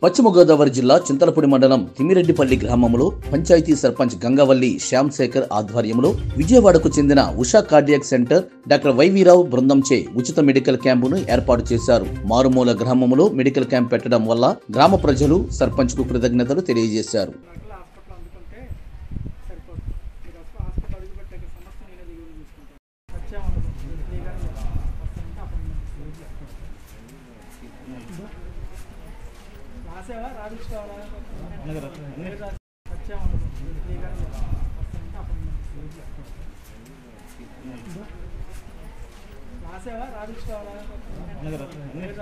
పశ్చిమ గోదావరి జిల్లా చింతలపూడి మండలం తిమిరెడ్డిపల్లి గ్రామంలో పంచాయతీ సర్పంచ్ గంగవల్లి శ్యామ్ శేఖర్ ఆధ్వర్యంలో విజయవాడకు చెందిన Usha cardiac centre doctor Y V Rao బృందంచే ఉచిత మెడికల్ క్యాంపును ఏర్పాటు చేశారు మారుమూల గ్రామంలో మెడికల్ క్యాంప్ పెట్టడం వల్ల గ్రామ ప్రజలు సర్పంచ్ కు కృతజ్ఞతలు తెలియజేశారు లక్షల హాస్పిటల్ అందుకుంటే సరిపోతుంది మీరు అసలు హాస్పిటల్ అడుగుపెట్టాక సమస్య నేనే దిగులు చూసుకుంటాను వచ్చే ఉండదు ఫ్రీగానే వస్తుంటే అప్పుడు రాసేవా రాపించుకోవాలా వచ్చే ఉండదు ఫ్రీగానే వస్తుంటే అప్పుడు రాసేవా రాపించుకోవాలా